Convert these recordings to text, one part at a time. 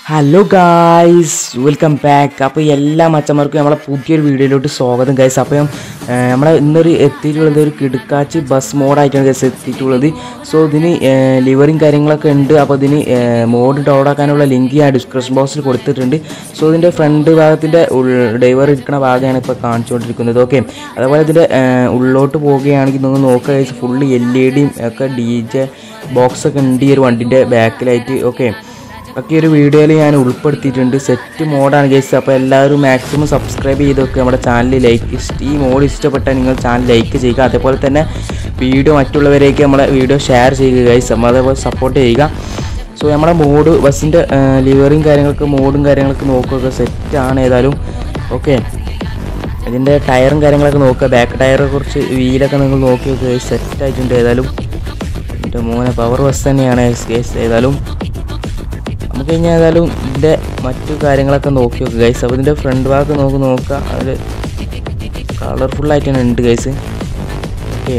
hello guys welcome back അപ്പോൾ എല്ലാ മച്ചന്മാർക്കും നമ്മളെ പുതിയൊരു വീഡിയോയിലോട്ട് സ്വാഗതം ഗൈസ് അപ്പോൾ ഏർ, നമ്മളെ ഇന്നൊരു എത്തിയിട്ടുള്ളത് ഒരു കിടുക്കാച്ചി ബസ് മോഡായിട്ടാണ് ഗൈസ് എത്തിയിട്ടുള്ളത് സോ ഇതിന് ലിവറിങ് കാര്യങ്ങളൊക്കെ ഉണ്ട് അപ്പോൾ ഇതിന് മോഡ് ഡൗൺ ആക്കാനുള്ള ലിങ്ക് ഞാൻ ഡിസ്ക്രിപ്ഷൻ ബോക്സിൽ കൊടുത്തിട്ടുണ്ട് സോ ഇതിൻ്റെ ഫ്രണ്ട് ഭാഗത്തിൻ്റെ ഡ്രൈവർ ഇരിക്കുന്ന ഭാഗമാണ് ഇപ്പോൾ കാണിച്ചുകൊണ്ടിരിക്കുന്നത് ഓക്കെ അതുപോലെ ഇതിൻ്റെ ഏർ, ഉള്ളോട്ട് പോവുകയാണെങ്കിൽ നിങ്ങൾ നോക്കുക ഗൈസ് ഫുള്ള് എൽ ഇ ഡിയും ഒക്കെ ഡി ജെ ബോക്സ് ഒക്കെ ഉണ്ട് ഈ ഒരു വണ്ടിൻ്റെ ബാക്കിലായിട്ട് ഓക്കെ ഒക്കെ ഈ ഒരു വീഡിയോയിൽ ഞാൻ ഉൾപ്പെടുത്തിയിട്ടുണ്ട് സെറ്റ് മോഡാണ് ഗൈസ് അപ്പോൾ എല്ലാവരും മാക്സിമം സബ്സ്ക്രൈബ് ചെയ്ത് വെക്കുക നമ്മുടെ ചാനൽ ലൈക്ക് ഈ മോഡ് ഇഷ്ടപ്പെട്ടാൽ നിങ്ങൾ ചാനൽ ലൈക്ക് ചെയ്യുക അതേപോലെ തന്നെ വീഡിയോ മറ്റുള്ളവരേക്ക് നമ്മളെ വീഡിയോ ഷെയർ ചെയ്യുക ഗൈസ് നമ്മൾ അതേപോലെ സപ്പോർട്ട് ചെയ്യുക സോ നമ്മുടെ മോഡ് ബസ്സിൻ്റെ ലിവറിങ് കാര്യങ്ങളൊക്കെ മോഡും കാര്യങ്ങളൊക്കെ നോക്കുക സെറ്റാണ് ഏതായാലും ഓക്കെ ഇതിൻ്റെ ടയറും കാര്യങ്ങളൊക്കെ നോക്കുക ബാക്ക് ടയറെ കുറിച്ച് വീലൊക്കെ നിങ്ങൾ നോക്കി നോക്കുക സെറ്റ് ആയിട്ടുണ്ട് ഏതായാലും എൻ്റെ മോനെ പവർ ബസ് തന്നെയാണ് കേസ് ഏതായാലും നമുക്ക് കഴിഞ്ഞാൽ ഏതായാലും ഇതിൻ്റെ മറ്റു കാര്യങ്ങളൊക്കെ നോക്കി നോക്കുക ഗൈസ് അപ്പോൾ ഇതിൻ്റെ ഫ്രണ്ട് ഭാഗത്ത് നോക്കി നോക്കുക അതിൽ കളർഫുള്ളായിട്ട് തന്നെ ഉണ്ട് ഗൈസ് ഓക്കെ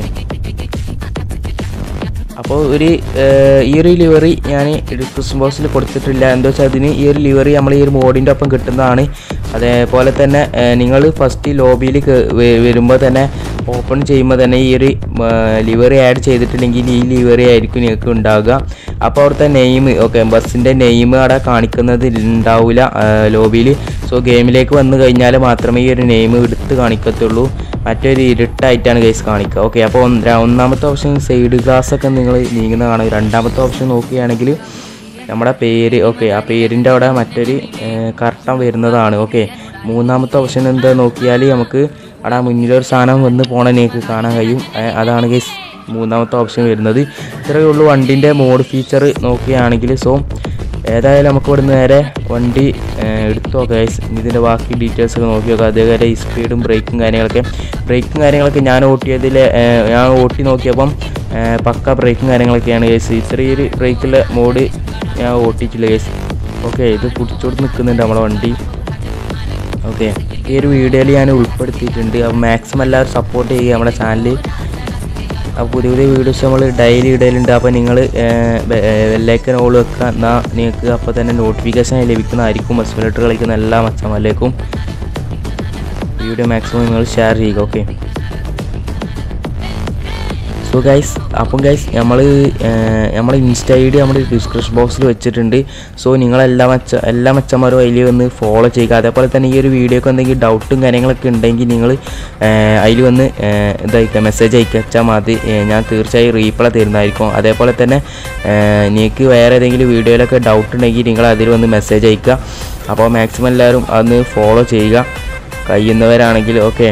അപ്പോൾ ഒരു ഏർ, ഈ ഒരു ലിവറി ഞാൻ ഡിസ്ക്രിപ്ഷൻ ബോക്സിൽ കൊടുത്തിട്ടില്ല എന്താ വെച്ചാൽ അതിന് ഈ ഒരു ലിവറി നമ്മൾ ഈ ഒരു മോഡിൻ്റെ ഒപ്പം കിട്ടുന്നതാണ് അതേപോലെ തന്നെ നിങ്ങൾ ഫസ്റ്റ് ലോബിയിൽ വരുമ്പോൾ തന്നെ ഓപ്പൺ ചെയ്യുമ്പോൾ തന്നെ ഈ ഒരു ലിവറി ആഡ് ചെയ്തിട്ടില്ലെങ്കിൽ ഈ ലിവറി ആയിരിക്കും നിങ്ങൾക്ക് ഉണ്ടാവുക അപ്പോൾ അവിടുത്തെ നെയിം ഓക്കെ ബസ്സിൻ്റെ നെയിം അവിടെ കാണിക്കുന്നത് ഉണ്ടാവില്ല ലോബിയിൽ സോ ഗെയിമിലേക്ക് വന്നു കഴിഞ്ഞാൽ മാത്രമേ ഈ ഒരു നെയിം എടുത്ത് കാണിക്കത്തുള്ളൂ മറ്റൊരു ഇരുട്ടായിട്ടാണ് ഗൈസ് കാണിക്കുക ഓക്കെ അപ്പോൾ ഒന്ന് ഒന്നാമത്തെ ഓപ്ഷൻ സൈഡ് ഗ്ലാസ് ഒക്കെ നിങ്ങൾ നീങ്ങുന്ന കാണും രണ്ടാമത്തെ ഓപ്ഷൻ നോക്കുകയാണെങ്കിൽ നമ്മുടെ പേര് ഓക്കെ ആ പേരിൻ്റെ അവിടെ മറ്റൊരു കർട്ടൻ വരുന്നതാണ് ഓക്കെ മൂന്നാമത്തെ ഓപ്ഷൻ എന്താ നോക്കിയാൽ നമുക്ക് അവിടെ മുന്നിലൊരു സാധനം വന്ന് പോണ നിങ്ങൾക്ക് കാണാൻ കഴിയും ഏ, അതാണ് ഗൈസ് മൂന്നാമത്തെ ഓപ്ഷൻ വരുന്നത് ഇത്രയേ ഉള്ളൂ വണ്ടിൻ്റെ മോഡ് ഫീച്ചർ നോക്കുകയാണെങ്കിൽ സോ ഏതായാലും നമുക്ക് ഇവിടുന്ന് നേരെ വണ്ടി ഏഹ്, എടുത്ത് നോക്കാം ഗൈസ് ഇതിൻ്റെ ബാക്കി ഡീറ്റെയിൽസ് ഒക്കെ നോക്കി നോക്കാം അതേപോലെ ഈ സ്പീഡും ബ്രേക്കും കാര്യങ്ങളൊക്കെ ബ്രേക്കും കാര്യങ്ങളൊക്കെ ഞാൻ ഓട്ടിയതിൽ ഞാൻ ഓട്ടി നോക്കിയപ്പം ഏഹ്, പക്ക ബ്രേക്കും കാര്യങ്ങളൊക്കെയാണ് ഗൈസ് ചെറിയൊരു ബ്രേക്കുള്ള മോഡ് ഞാൻ ഓട്ടിച്ചില്ല ഗൈസ് ഓക്കെ ഇത് പിടിച്ചോട്ട് നിൽക്കുന്നുണ്ട് നമ്മളെ വണ്ടി ഓക്കെ ഈ ഒരു വീഡിയോയിൽ ഞാൻ ഉൾപ്പെടുത്തിയിട്ടുണ്ട് അപ്പോൾ മാക്സിമം എല്ലാവരും സപ്പോർട്ട് ചെയ്യുക നമ്മുടെ ചാനൽ അപ്പോൾ പുതിയ പുതിയ വീഡിയോസ് നമ്മൾ ഡെയിലി ഇടലുണ്ട് അപ്പോൾ നിങ്ങൾ വെള്ളേക്കൻ ഓൾ വെക്കുക എന്നാൽ നിങ്ങൾക്ക് അപ്പോൾ തന്നെ നോട്ടിഫിക്കേഷൻ ലഭിക്കുന്നതായിരിക്കും മസ്മിലേറ്റർ കളിക്കുന്ന എല്ലാ മച്ചന്മാരിലേക്കും വീഡിയോ മാക്സിമം നിങ്ങൾ ഷെയർ ചെയ്യുക ഓക്കെ സോ ഗൈസ് അപ്പം ഗൈസ് നമ്മൾ നമ്മൾ ഇൻസ്റ്റ ഐ ഡി നമ്മുടെ ഡിസ്ക്രിപ്ഷൻ ബോക്സിൽ വെച്ചിട്ടുണ്ട് സോ നിങ്ങളെല്ലാ മച്ച എല്ലാ മച്ചന്മാരും അതിൽ വന്ന് ഫോളോ ചെയ്യുക അതേപോലെ തന്നെ ഈ ഒരു വീഡിയോക്ക് എന്തെങ്കിലും ഡൗട്ടും കാര്യങ്ങളൊക്കെ ഉണ്ടെങ്കിൽ നിങ്ങൾ അതിൽ വന്ന് ഇതയക്കുക മെസ്സേജ് അയക്കുക വെച്ചാൽ മതി ഏ, ഞാൻ തീർച്ചയായും റീപ്ലൈ തരുന്നതായിരിക്കും അതേപോലെ തന്നെ നിങ്ങൾക്ക് വേറെ ഏതെങ്കിലും വീഡിയോയിലൊക്കെ ഡൗട്ട് ഉണ്ടെങ്കിൽ നിങ്ങൾ അതിൽ വന്ന് മെസ്സേജ് അയക്കുക അപ്പോൾ മാക്സിമം എല്ലാവരും അതൊന്ന് ഫോളോ ചെയ്യുക കഴിയുന്നവരാണെങ്കിൽ ഓക്കെ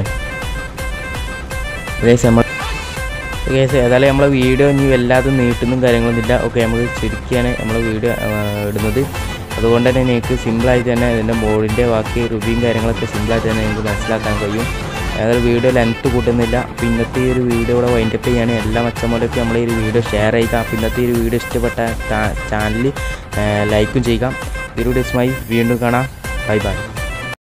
നമ്മൾ കേസ് ഏതായാലും നമ്മളെ വീഡിയോ ഇനി വല്ലാതെ നീട്ടുന്നും കാര്യങ്ങളൊന്നുമില്ല ഓക്കെ നമുക്ക് ചുരുക്കിയാണ് നമ്മളെ വീഡിയോ ഇടുന്നത് അതുകൊണ്ട് തന്നെ നിങ്ങൾക്ക് സിമ്പിളായിട്ട് തന്നെ ഇതിൻ്റെ മോഡിൻ്റെ ബാക്കി റിവ്യൂയും കാര്യങ്ങളൊക്കെ സിമ്പിളായിട്ട് തന്നെ നിങ്ങൾക്ക് മനസ്സിലാക്കാൻ കഴിയും ഏതായാലും വീഡിയോ ലെങ്ത്ത് കൂട്ടുന്നില്ല അപ്പോൾ ഇന്നത്തെ ഈ ഒരു വീഡിയോ ഇവിടെ വൈൻഡപ്പ് ചെയ്യാണ് എല്ലാ മച്ചന്മാരൊക്കെ നമ്മൾ ഈ ഒരു വീഡിയോ ഷെയർ ചെയ്യുക അപ്പോൾ ഇന്നത്തെ ഈ ഒരു വീഡിയോ ഇഷ്ടപ്പെട്ട ചാനൽ ലൈക്കും ചെയ്യുക ഇതിലൂടെ ഇസ്മായി വീണ്ടും കാണാം ബൈ ബൈ